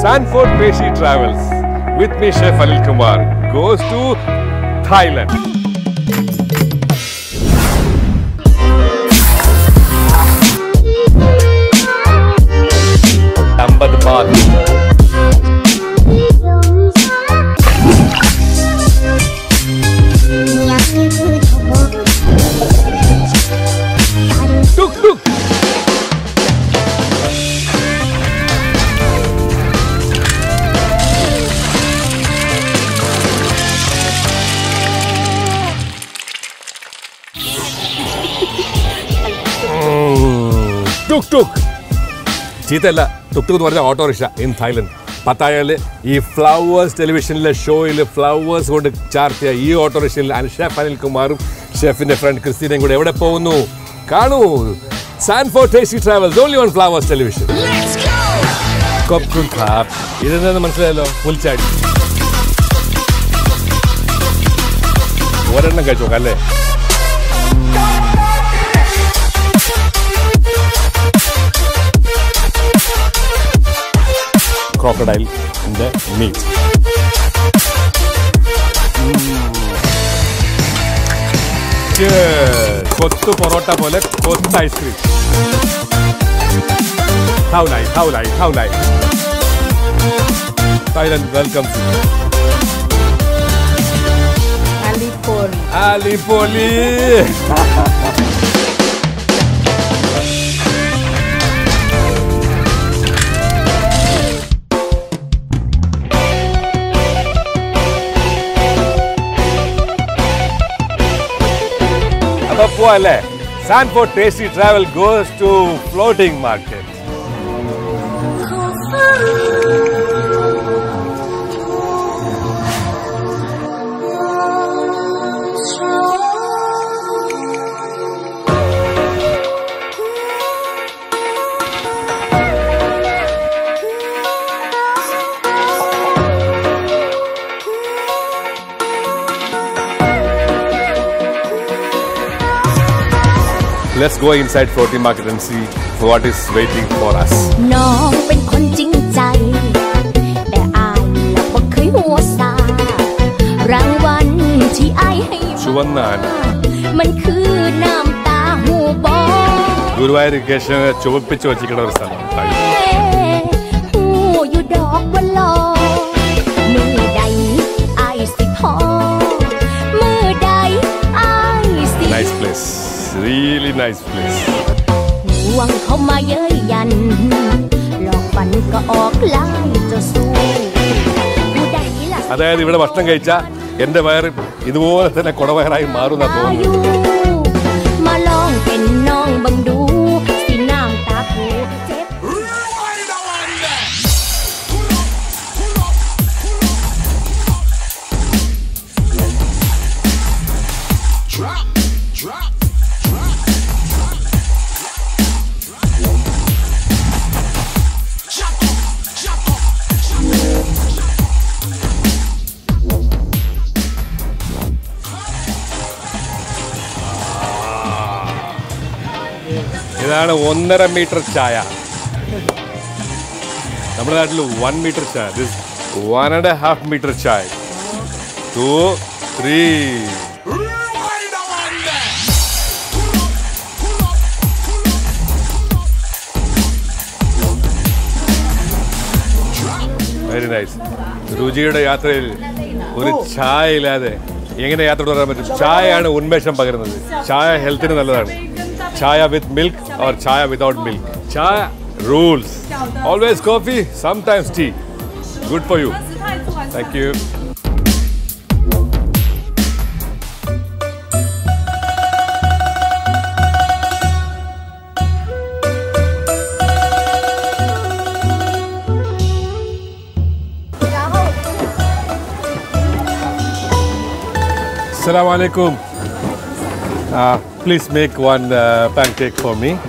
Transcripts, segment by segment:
Sanford Peshi Travels with me, Chef Anil Kumar, goes to Thailand. Ahmedabad. Tuk tuk. Tuk tuk ചീത്തല്ല tuk tuk എന്ന് പറഞ്ഞ autorickshaw in Thailand പത്തായാല് ഈ flowers ടെലിവിഷനിലെ ഷോയിൽ flowers കൊണ്ട് ചാർത്തിയ ഈ ഓട്ടോറിക്ഷയിൽ അനിൽ ഷെഫ് അനിൽകുമാറും ഷെഫിന്റെ ഫ്രണ്ട് ക്രിസ്റ്റീനയും കൂടെ എവിടെ പോകുന്നു കാണൂ Sanford tasty travels only on Flowers television കൊക്കും ഖാബ് ഇതെന്താന്ന് മനസ്സിലായല്ലോ പുൽച്ചാടി ഒരെണ്ണം കഴിച്ചു നോക്കാം അല്ലേ crocodile in the meat. Kothu parotta പോലെ കൊത്ത് ഐസ്ക്രീം ഹൗ ലൈ ഹൗ ലൈ ഹൗ ലൈ തായ്ലൻഡ് വെൽക്കം Alipur. ആലിപ്പൊലി അപ്പൊ പോവല്ലേ Sanford tasty travel goes to floating market Let's go inside floating market and see what is waiting for us. น้องเป็นคนจริงใจ แต่อายแล้วบ่เคยหัวซารางวัลที่อายให้ ചുവന്ന ആന มันคือน้ำตาหูบอ ഗുരുവായൂർ കേശവനെ ചുവപ്പിച്ച് വെച്ചിരിക്കുന്ന ഒരു സ്ഥലം Thailand. หูอยู่ดอกว่ารอมือใดอายสิพอ มือใดอายสิ Nice place. Really nice place. ห่วงเข้ามาเย้ยยัน หลอกฝันก็ออกลายเจะสู้ผู้ใดล่ะ അതായത് ഇവിടെ ഭക്ഷണം കഴിച്ചാൽ എന്റെ വയറ് ഇതുപോലെ തന്നെ കുടവയറായി മാറുന്ന തോന്നുന്നു มาลองเป็นน้องเบังดู สิน้ำตาคูเจ็บ ഇതാണ് ഒന്നര മീറ്റർ ചായ നമ്മുടെ നാട്ടിൽ one metre chai this one and half metre chai two three very nice രുചിയുടെ യാത്രയിൽ ഒരു ചായ ഇല്ലാതെ എങ്ങനെ യാത്ര തുടരാൻ പറ്റും ചായയാണ് ഉന്മേഷം പകരുന്നത് ചായ ഹെൽത്തിന് നല്ലതാണ് chai with milk or chai without milk chai rules always coffee sometimes tea good for you thank you Assalamu alaikum. Uh, please make one uh, pancake for me.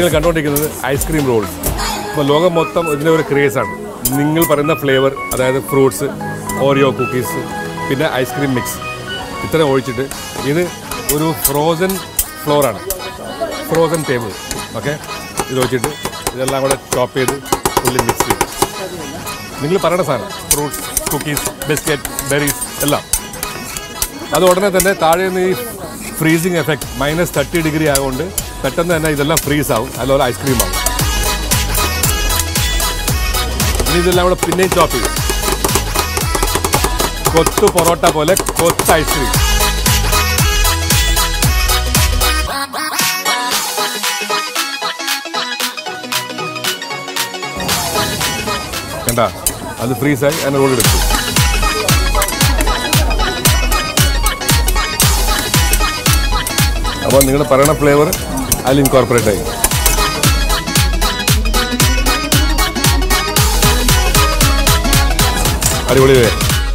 നിങ്ങൾ കണ്ടുകൊണ്ടിരിക്കുന്നത് ഐസ്ക്രീം റോൾസ് ഇപ്പോൾ ലോകം മൊത്തം ഇതിൻ്റെ ഒരു ക്രേസാണ് നിങ്ങൾ പറയുന്ന ഫ്ലേവർ അതായത് ഫ്രൂട്ട്സ് ഓറിയോ കുക്കീസ് പിന്നെ ഐസ്ക്രീം മിക്സ് ഇത്രയും ഒഴിച്ചിട്ട് ഇത് ഒരു ഫ്രോസൺ ഫ്ലോറാണ് ഫ്രോസൺ ടേബിൾ ഓക്കെ ഇത് വെച്ചിട്ട് ഇതെല്ലാം കൂടെ ചോപ്പ് ചെയ്ത് ഉള്ളിൽ മിക്സ് ചെയ്യും നിങ്ങൾ പറയുന്ന സാധനം ഫ്രൂട്ട്സ് കുക്കീസ് ബിസ്ക്കറ്റ് ബെറീസ് എല്ലാം അത് ഉടനെ തന്നെ താഴെ നിന്ന് ഈ freezing effect minus thirty degree ആയതുകൊണ്ട് പെട്ടെന്ന് തന്നെ ഇതെല്ലാം ഫ്രീസ് ആവും അതുപോലെ ഐസ്ക്രീം ആവും ഇനി ഇതെല്ലാം കൂടെ പിന്നെയും ചോപ്പ് ചെയ്യും കൊത്തു പൊറോട്ട പോലെ കൊത്ത് ഐസ്ക്രീം കണ്ട അത് ഫ്രീസായി അതിന് റോൾ എടുത്തു അപ്പോൾ നിങ്ങൾ പറയുന്ന ഫ്ലേവർ അതിൽ ഇൻകോർപ്പറേറ്റ് ആയി അടിപൊളിയേ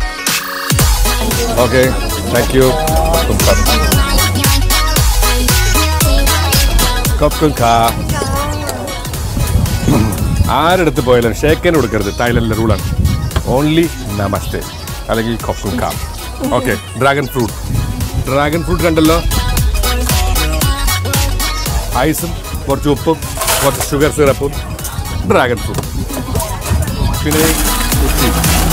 ഓക്കെ താങ്ക് യു കൊക്കും ഖാ ആരെടുത്ത് പോയാലും ഷേക്കൻ കൊടുക്കരുത് തായ്ലൻഡിലെ റൂളാണ് ഓൺലി നമസ്തേ അല്ലെങ്കിൽ കൊക്കും ഖാ okay dragon fruit dragon fruit കണ്ടല്ലോ ഐസും കുറച്ച് ഉപ്പും കുറച്ച് ഷുഗർ സിറപ്പും ഡ്രാഗൺ ഫ്രൂട്ട് പിന്നെ ഉച്ചി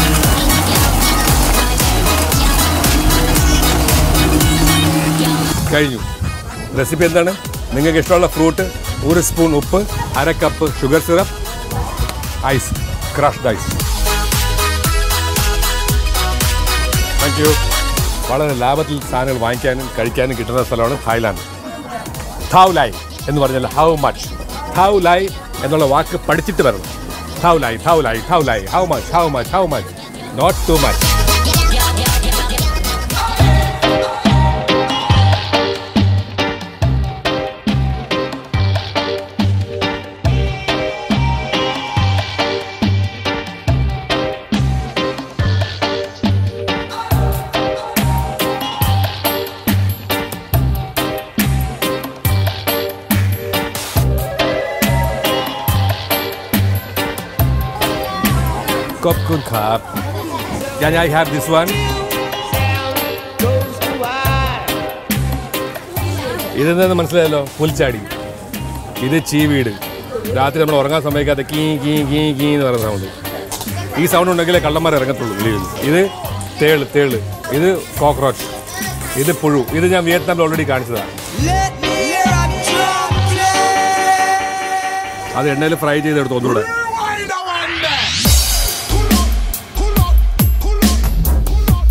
കഴിഞ്ഞു റെസിപ്പി എന്താണ് നിങ്ങൾക്ക് ഇഷ്ടമുള്ള ഫ്രൂട്ട് ഒരു സ്പൂൺ ഉപ്പ് അര cup sugar syrup ice crushed ice thank you വളരെ ലാഭത്തിൽ സാധനങ്ങൾ വാങ്ങിക്കാനും കഴിക്കാനും കിട്ടുന്ന സ്ഥലമാണ് തായ്ലാൻഡ് ഥാവുലായ് എന്ന് പറഞ്ഞാൽ ഹൗ മച്ച് ഥാവുലായ് എന്നുള്ള വാക്ക് പഠിച്ചിട്ട് വരണം ഥാവുലായ് ഥാവുലായ് ഥാവുലായ് how much how much how much not too മച്ച്ขอบคุณครับยันยาย have this one ഇതെന്താന്ന് മനസ്സിലായല്ലോ പുൽച്ചാടി ഇത് ചീവീട് രാത്രി നമ്മൾ ഉറങ്ങാൻ സമയക്കാതെ കീ കീ കീ കീ എന്ന് പറയുന്ന സൗണ്ട് ഈ സൗണ്ട് ഉണ്ടെങ്കിലേ കള്ളന്മാർ ഇറങ്ങത്തുള്ളൂ വെളിയിൽ ഇത് തേള് തേള് ഇത് കോക്രോച്ച് ഇത് പുഴു ഇത് ഞാൻ വിയറ്റ്നാമിൽ ഓൾറെഡി കാണിച്ചതാണ് Let me hear a drum play. അത് എണ്ണയിൽ ഫ്രൈ ചെയ്തെടുത്തു ഒന്നുകൂടെ Wind the one there. Pull up, pull up, pull up, pull up.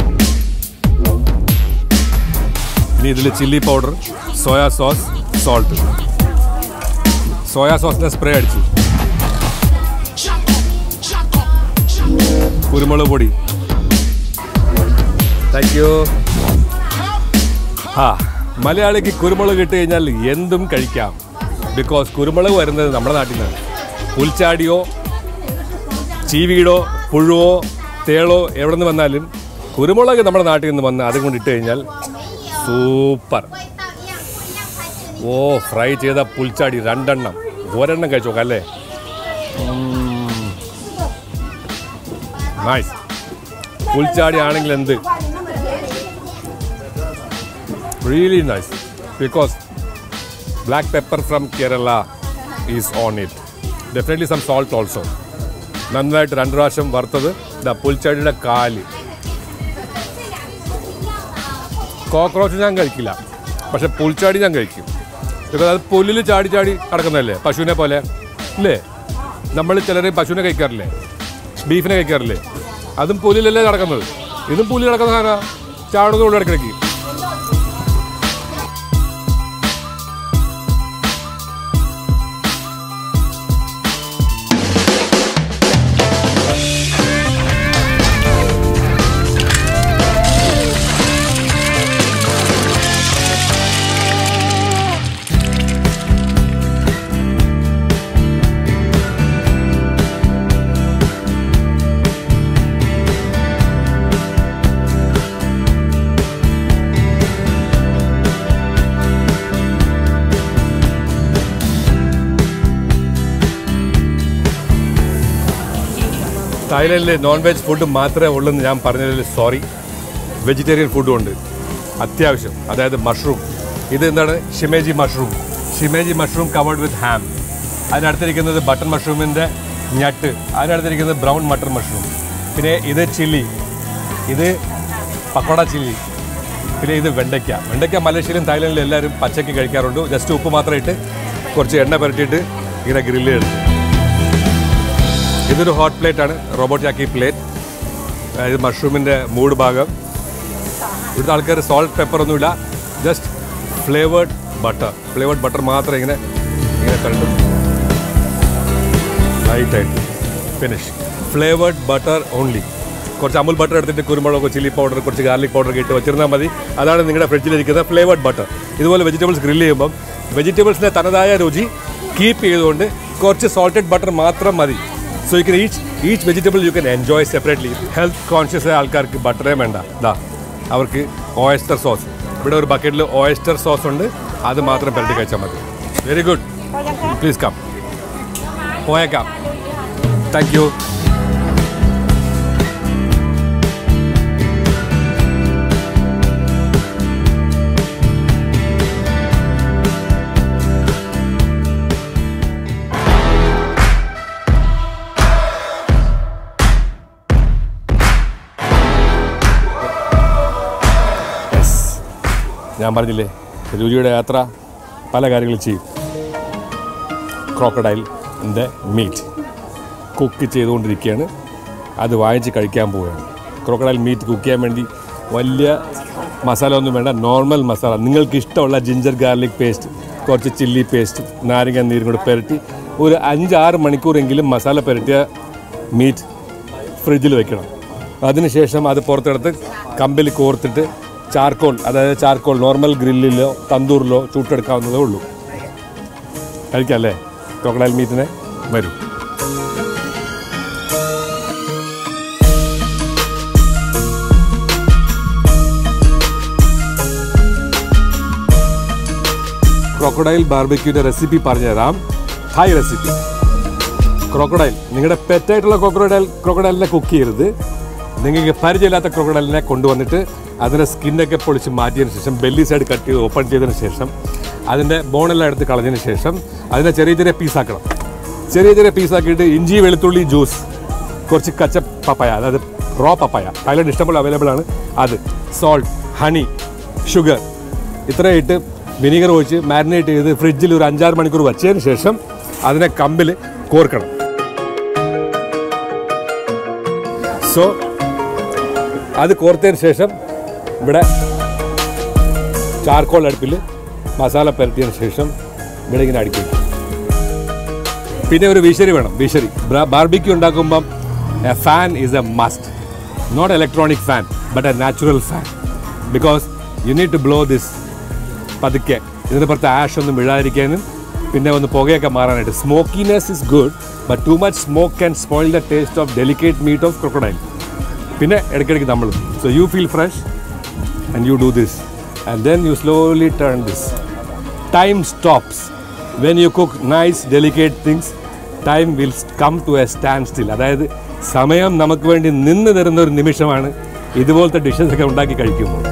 ഇനി ഇതിൽ chilli powder soya sauce salt soya സോസിന്റെ സ്പ്രേ അടിച്ചു Chop up, chop up, chop up. കുരുമുളക് പൊടി താങ്ക് യു ആ മലയാളിക്ക് കുരുമുളക് കിട്ടി കഴിഞ്ഞാൽ എന്തും കഴിക്കാം ബിക്കോസ് കുരുമുളക് വരുന്നത് നമ്മുടെ നാട്ടിൽ നിന്നാണ് പുൽച്ചാടിയോ ചീവീടോ പുഴുവോ തേളോ എവിടെ നിന്ന് വന്നാലും കുരുമുളക് നമ്മുടെ നാട്ടിൽ നിന്ന് വന്ന് അതും കൊണ്ട് ഇട്ട് കഴിഞ്ഞാൽ സൂപ്പർ ഓ ഫ്രൈ ചെയ്ത പുൽച്ചാടി രണ്ടെണ്ണം ഒരെണ്ണം കഴിച്ചു നോക്കാം അല്ലേ നൈസ് പുൽച്ചാടി ആണെങ്കിൽ എന്ത് really nice because black pepper from Kerala is on it definitely some salt also നന്നായിട്ട് രണ്ട് പ്രാവശ്യം വറുത്തത് ഇതാ പുൽച്ചാടിയുടെ കാല് കോക്രോച്ച് ഞാൻ കഴിക്കില്ല പക്ഷെ പുൽച്ചാടി ഞാൻ കഴിക്കും ബിക്കോസ് അത് പുല്ലിൽ ചാടി ചാടി കിടക്കുന്നതല്ലേ പശുവിനെ പോലെ ഇല്ലേ നമ്മൾ ചിലർ പശുവിനെ കഴിക്കാറില്ലേ ബീഫിനെ കഴിക്കാറില്ലേ അതും പുല്ലിലല്ലേ നടക്കുന്നത് ഇതും പുല്ലിൽ നടക്കുന്ന സാധനം ചാടുന്നുള്ളൂ ഇടയ്ക്കിടയ്ക്ക് തായ്ലൻഡിൽ നോൺ വെജ് ഫുഡ് മാത്രമേ ഉള്ളൂ എന്ന് ഞാൻ പറഞ്ഞതിൽ സോറി വെജിറ്റേറിയൻ ഫുഡും ഉണ്ട് അത്യാവശ്യം അതായത് മഷ്റൂം ഇത് എന്താണ് shimeji mushroom shimeji mushroom covered with ham അതിനടുത്തിരിക്കുന്നത് ബട്ടൺ മഷ്റൂമിൻ്റെ ഞട്ട് അതിനടുത്തിരിക്കുന്നത് ബ്രൗൺ മട്ടൺ മഷ്റൂം പിന്നെ ഇത് ചില്ലി ഇത് പക്കോട ചില്ലി പിന്നെ ഇത് വെണ്ടയ്ക്ക വെണ്ടയ്ക്ക മലേഷ്യയിലും തായ്ലൻഡിലും എല്ലാവരും പച്ചയ്ക്ക് കഴിക്കാറുണ്ട് ജസ്റ്റ് ഉപ്പ് മാത്രം ഇട്ട് കുറച്ച് എണ്ണ പുരട്ടിയിട്ട് ഇങ്ങനെ ഗ്രില്ല് ചെയ്യണം ഇതൊരു ഹോട്ട് പ്ലേറ്റ് ആണ് റോബോട്ട് ആക്കി പ്ലേറ്റ് അതായത് മഷ്റൂമിൻ്റെ മൂഡ് ഭാഗം ഇവിടുത്തെ ആൾക്കാർ സോൾട്ട് പെപ്പർ ഒന്നുമില്ല just flavoured butter flavoured butter മാത്രം ഇങ്ങനെ ഇങ്ങനെ കണ്ടു ലൈറ്റായിട്ട് ഫിനിഷ് ഫ്ലേവേർഡ് ബട്ടർ ഓൺലി കുറച്ച് അമുൽ ബട്ടർ എടുത്തിട്ട് കുരുമുളക് ചില്ലി പൗഡർ കുറച്ച് ഗാർലിക് പൗഡർ ഇട്ട് വെച്ചിരുന്നാൽ മതി അതാണ് നിങ്ങളുടെ ഫ്രിഡ്ജിലിരിക്കുന്ന ഫ്ലേവേർഡ് ബട്ടർ ഇതുപോലെ വെജിറ്റബിൾസ് ഗ്രില്ല് ചെയ്യുമ്പം വെജിറ്റബിൾസിൻ്റെ തനതായ രുചി കീപ്പ് ചെയ്തുകൊണ്ട് കുറച്ച് സോൾട്ടഡ് ബട്ടർ മാത്രം മതി so you can each each vegetable you can enjoy separately health conscious ആയ ആൾക്കാർക്ക് ബട്ടറേ വേണ്ട ദാ അവർക്ക് ഓയസ്റ്റർ സോസ് ഇവിടെ ഒരു ബക്കറ്റിൽ ഓയസ്റ്റർ സോസ് ഉണ്ട് അത് മാത്രം പുരട്ടി കഴിച്ചാൽ മതി വെരി ഗുഡ് പ്ലീസ് കം പോയേക്കാം താങ്ക് യു ഞാൻ പറഞ്ഞില്ലേ രുചിയുടെ യാത്ര പല കാര്യങ്ങളും ചെയ്യും ക്രോക്കഡൈൽ എൻ്റെ മീറ്റ് കുക്ക് ചെയ്തുകൊണ്ടിരിക്കുകയാണ് അത് വാങ്ങിച്ച് കഴിക്കാൻ പോവുകയാണ് ക്രോക്കഡൈൽ മീറ്റ് കുക്ക് ചെയ്യാൻ വേണ്ടി വലിയ മസാല ഒന്നും വേണ്ട നോർമൽ മസാല നിങ്ങൾക്ക് ഇഷ്ടമുള്ള ജിഞ്ചർ ഗാർലിക് പേസ്റ്റ് കുറച്ച് ചില്ലി പേസ്റ്റ് നാരങ്ങ നീരും കൂടെ പുരട്ടി ഒരു അഞ്ചാറ് മണിക്കൂറെങ്കിലും മസാല പുരട്ടിയ മീറ്റ് ഫ്രിഡ്ജിൽ വെക്കണം അതിനുശേഷം അത് പുറത്തെടുത്ത് കമ്പിൽ കോർത്തിട്ട് ചാർക്കോൾ അതായത് ചാർക്കോൾ നോർമൽ ഗ്രില്ലിലോ തന്തൂറിലോ ചൂട്ടെടുക്കാവുന്നതേ ഉള്ളൂ കഴിക്കാം അല്ലേ ക്രോക്കഡൈൽ മീറ്റിനെ വരും ക്രോക്കഡൈൽ ബാർബിക്യൂന്റെ റെസിപ്പി പറഞ്ഞുതരാം ഹായ് റെസിപ്പി ക്രോക്കഡൈൽ നിങ്ങളുടെ പെറ്റായിട്ടുള്ള ക്രോക്കഡൈൽ ക്രോക്കഡൈലിനെ കുക്ക് ചെയ്യരുത് നിങ്ങൾക്ക് പരിചയമില്ലാത്ത ക്രോക്കഡൈലിനെ കൊണ്ടുവന്നിട്ട് അതിൻ്റെ സ്കിന്നൊക്കെ പൊളിച്ച് മാറ്റിയതിന് ശേഷം ബെല്ലി സൈഡ് കട്ട് ചെയ്ത് ഓപ്പൺ ചെയ്തതിന് ശേഷം അതിൻ്റെ ബോണെല്ലാം എടുത്ത് കളഞ്ഞതിന് ശേഷം അതിനെ ചെറിയ ചെറിയ പീസാക്കണം ചെറിയ ചെറിയ പീസാക്കിയിട്ട് ഇഞ്ചി വെളുത്തുള്ളി ജ്യൂസ് കുറച്ച് കച്ച പപ്പായ അതായത് റോ പപ്പായ തായ്ലൻഡ് ഇഷ്ടംപോലെ അവൈലബിൾ ആണ് അത് സോൾട്ട് ഹണി ഷുഗർ ഇത്രയിട്ട് വിനീഗർ ഒഴിച്ച് മാരിനേറ്റ് ചെയ്ത് ഫ്രിഡ്ജിൽ ഒരു അഞ്ചാറ് മണിക്കൂർ വച്ചതിന് ശേഷം അതിനെ കമ്പിൽ കോർക്കണം സോ അത് കോർത്തതിന് ശേഷം ഇവിടെ ചാർക്കോൾ അടുപ്പിൽ മസാല പുരട്ടിയതിന് ശേഷം ഇവിടെ ഇങ്ങനെ അടുക്കി വയ്ക്കും. പിന്നെ ഒരു വിശരി വേണം വിശരി ബാർബിക്യൂ ഉണ്ടാക്കുമ്പം a fan is a must not electronic fan but a natural fan because you need to blow this പതുക്കെ ഇതിന് പുറത്ത് ആഷ് ഒന്നും വീഴാതിരിക്കാനും പിന്നെ ഒന്ന് പുകയൊക്കെ മാറാനായിട്ട് smokiness is good but too much smoke can spoil the taste of delicate meat of crocodile പിന്നെ ഇടയ്ക്കിടയ്ക്ക് നമ്മൾ so you feel fresh and you do this and then you slowly turn this time stops when you cook nice delicate things time will come to a standstill അതായത് സമയം നമുക്ക് വേണ്ടി നിന്ന് തരുന്ന ഒരു നിമിഷമാണ് ഇതുപോലത്തെ ഡിഷസ് ഒക്കെ ഉണ്ടാക്കി കഴിക്കുമ്പോൾ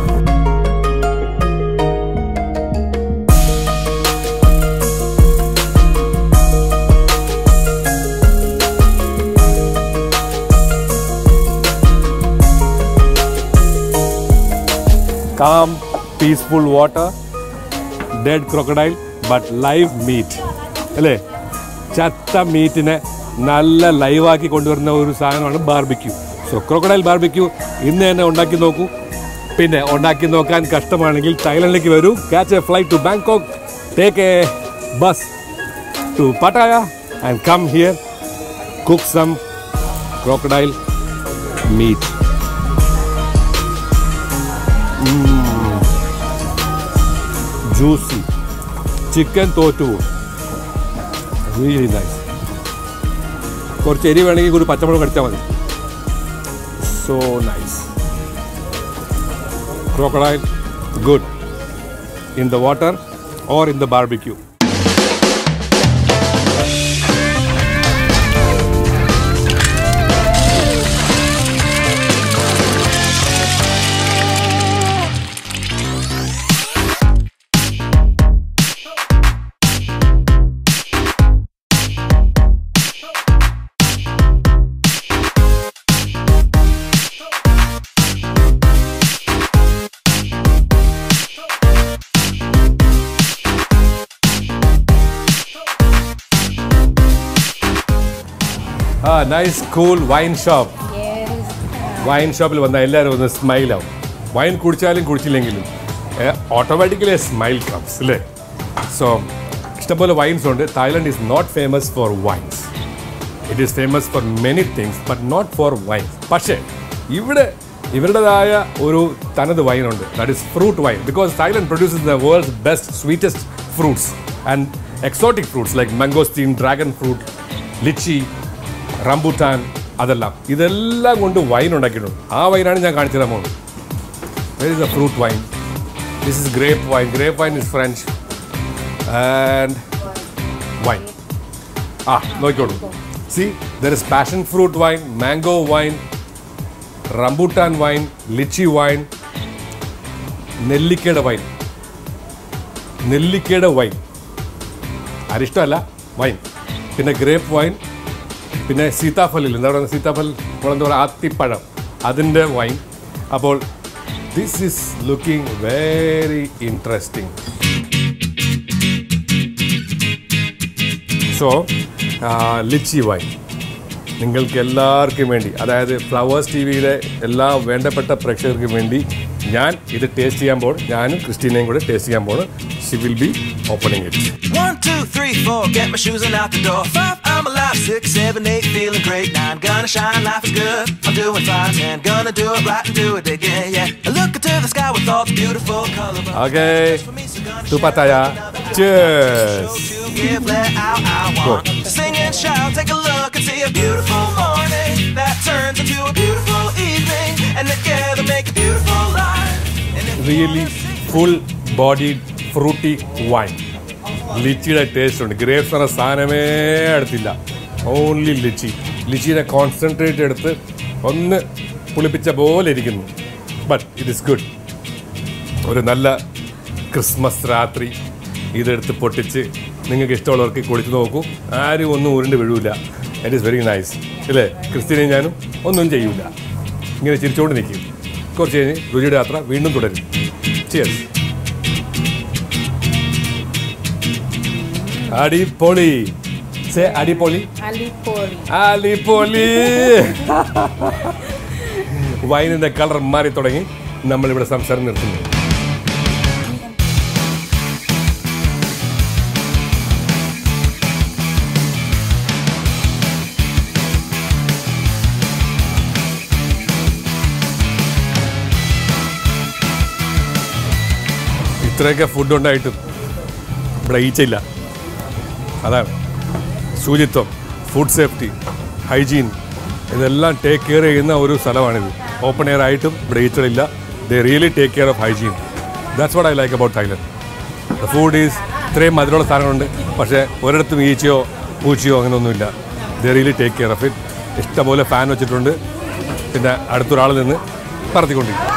calm, peaceful water, dead crocodile, but live meat. അല്ലേ ചത്ത മീറ്റിനെ നല്ല ലൈവാക്കി കൊണ്ടുവരുന്ന ഒരു സാധനമാണ് ബാർബിക്യൂ സോ ക്രോക്കഡൈൽ ബാർബിക്യൂ ഇന്ന് തന്നെ ഉണ്ടാക്കി നോക്കൂ പിന്നെ ഉണ്ടാക്കി നോക്കാൻ കഷ്ടമാണെങ്കിൽ തായ്ലൻഡിലേക്ക് വരൂ catch a flight to Bangkok take a bus to Pattaya and come here cook some crocodile meat juicy chicken തോറ്റു റിയലി നൈസ് കുറച്ച് എരി വേണമെങ്കിൽ ഒരു പച്ചമുളക് കടിച്ചാൽ മതി so nice crocodile good in the water or in the barbecue ah nice cool wine shop wine ഷോപ്പിൽ വന്നാൽ എല്ലാവരും ഒന്ന് സ്മൈൽ ആവും വൈൻ കുടിച്ചാലും കുടിച്ചില്ലെങ്കിലും ഓട്ടോമാറ്റിക്കലി സ്മൈൽ കംസ് അല്ലേ സോ ഇഷ്ടംപോലെ വൈൻസ് ഉണ്ട് Thailand is not famous for wines it is famous for many things but not for wines പക്ഷേ ഇവിടെ ഇവരുടേതായ ഒരു തനത് വൈനുണ്ട് that is fruit wine because Thailand produces the world's best sweetest fruits and exotic fruits like mangosteen dragon fruit lychee rambutan അതെല്ലാം ഇതെല്ലാം കൊണ്ട് wine ഉണ്ടാക്കിയിട്ടുണ്ട് ആ വൈനാണ് ഞാൻ കാണിച്ചു തരാൻ പോകുന്നത് where is a fruit wine this is grape wine grape wine is French and wine ആ നോക്കിക്കോളൂ see there is passion fruit wine mango wine rambutan wine lychee wine നെല്ലിക്കയുടെ വൈൻ നെല്ലിക്കയുടെ വൈൻ അരിഷ്ടമല്ല വൈൻ പിന്നെ ഗ്രേപ്പ് വൈൻ പിന്നെ സീതാഫലിൽ എന്താ പറയുക സീതാഫൽ നമ്മളെന്താ പറയുക ആത്തിപ്പഴം അതിൻ്റെ വൈൻ അപ്പോൾ this is looking very interesting so lychee wine നിങ്ങൾക്ക് എല്ലാവർക്കും വേണ്ടി അതായത് ഫ്ലവേഴ്സ് ടി വിയിലെ എല്ലാ വേണ്ടപ്പെട്ട പ്രേക്ഷകർക്കും വേണ്ടി ഞാൻ ഇത് ടേസ്റ്റ് ചെയ്യാൻ പോകണം ഞാനും ക്രിസ്റ്റീനയും കൂടെ ടേസ്റ്റ് ചെയ്യാൻ പോകണം she will be opening it One, two, three, four, get my shoes and out the door. Five, I'm alive. Six, seven, eight, feeling great. Nine, gonna shine, life is good. I'm doing fine. Ten, gonna do it right and do it again, yeah. I look into the sky with all the beautiful color. Okay For me, so gonna തുപ്പത്തായ cheers to give, let out, I want to sing and shout. Take a look and see a beautiful morning that turns into a beautiful evening, and together make a beautiful life. And if really full body fruity wine ലിച്ചിയുടെ taste ഉണ്ട് grapes എന്ന സാധനമേ എടുത്തില്ല only lychee ലിച്ചിയുടെ concentrate എടുത്ത് ഒന്ന് പുളിപ്പിച്ച പോലെ ഇരിക്കുന്നു but it is good ഒരു നല്ല ക്രിസ്മസ് രാത്രി ഇതെടുത്ത് പൊട്ടിച്ച് നിങ്ങൾക്ക് ഇഷ്ടമുള്ളവർക്ക് കുടിച്ച് നോക്കൂ ആരും ഒന്നും ഉരുണ്ട് വീഴൂല ഇറ്റ് ഈസ് വെരി നൈസ് ഇല്ലേ ക്രിസ്ത്യനെയും ഞാനും ഒന്നും ചെയ്യൂല ഇങ്ങനെ ചിരിച്ചുകൊണ്ട് നിൽക്കും കുറച്ച് കഴിഞ്ഞ് രുചിയുടെ യാത്ര വീണ്ടും തുടരും ചിയേഴ്സ് അടിപൊളി സേ അടിപൊളി അടിപൊളി വൈനിന്റെ കളർ മാറി തുടങ്ങി നമ്മളിവിടെ സംസാരം നിർത്തുന്നു ഇത്രയൊക്കെ ഫുഡ് ഉണ്ടായിട്ടും ഇവിടെ ഈച്ചയില്ല അതാണ് ശുചിത്വം ഫുഡ് സേഫ്റ്റി ഹൈജീൻ ഇതെല്ലാം ടേക്ക് കെയർ ചെയ്യുന്ന ഒരു സ്ഥലമാണിത് ഓപ്പൺ എയർ ആയിട്ടും ഇവിടെ ഈച്ചകളില്ല they really take care of hygiene that's what I like about Thailand the food is ഇത്രയും മധുരമുള്ള സാധനങ്ങളുണ്ട് പക്ഷേ ഒരിടത്തും ഈച്ചയോ പൂച്ചയോ അങ്ങനെയൊന്നുമില്ല they really take care of it ഇഷ്ടംപോലെ ഫാൻ വെച്ചിട്ടുണ്ട് പിന്നെ അടുത്തൊരാൾ നിന്ന് പറത്തിക്കൊണ്ടിരിക്കും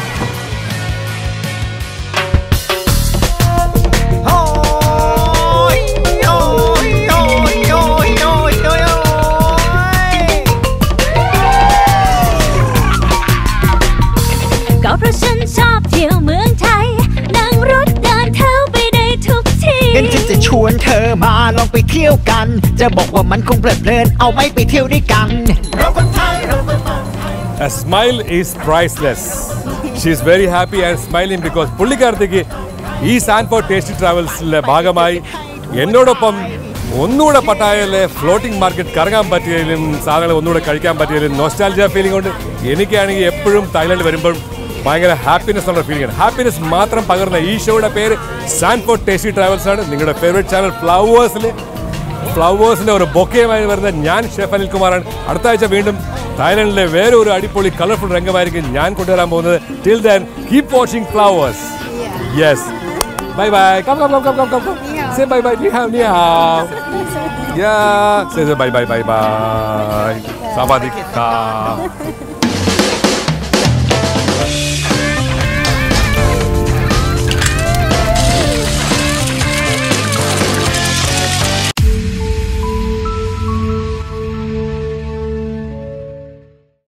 ก็เพราะฉันชอบเที่ยวเมืองไทย นั่งรถเดินเท้าไปได้ทุกที่งั้นฉันจะชวนเธอมาลองไปเที่ยวกัน จะบอกว่ามันคงเพลิดเพลิน เอาไหม่ไปเที่ยวด้วยกัน เราคนไทยเราคนไทย A smile is priceless. She is very happy and smiling because പുള്ളിക്കാരത്തേക്ക് ഈ സാൻഫോർഡ് ടേസ്റ്റി ട്രാവൽസിലെ ഭാഗമായി എന്നോടൊപ്പം ഒന്നുകൂടെ പട്ടായയിലെ ഫ്ലോട്ടിംഗ് മാർക്കറ്റ് കറങ്ങാൻ പറ്റിയതിലും സാധനങ്ങൾ ഒന്നുകൂടെ കഴിക്കാൻ പറ്റിയതിലും നോസ്റ്റാലജിയ ഫീലിംഗ് കൊണ്ട് എനിക്കാണെങ്കിൽ എപ്പോഴും തായ്ലാൻഡ് വരുമ്പോൾ ഭയങ്കര ഹാപ്പിനെസ് ഉള്ള ഫീലിംഗ് ആണ് ഹാപ്പിനെസ് മാത്രം പകർന്ന ഈ ഷോയുടെ പേര് സാൻഫോർഡ് ടേസ്റ്റി ട്രാവൽസ് ആണ് നിങ്ങളുടെ ഫേവറേറ്റ് ചാനൽ ഫ്ലവേഴ്സിൽ ഫ്ലവേഴ്സിന്റെ ഒരു ബൊക്കയുമായി വരുന്ന ഞാൻ ഷെഫ് അനിൽകുമാറാണ് അടുത്ത ആഴ്ച വീണ്ടും തായ്ലൻഡിലെ വേറെ ഒരു അടിപൊളി കളർഫുൾ രംഗമായിരിക്കും ഞാൻ കൊണ്ടുവരാൻ പോകുന്നത് till then keep watching Flowers yes bye bye come come come come come come say bye bye നീ ഹാവ് നീ ഹാവ് യാ say bye bye bye bye സാവാദിക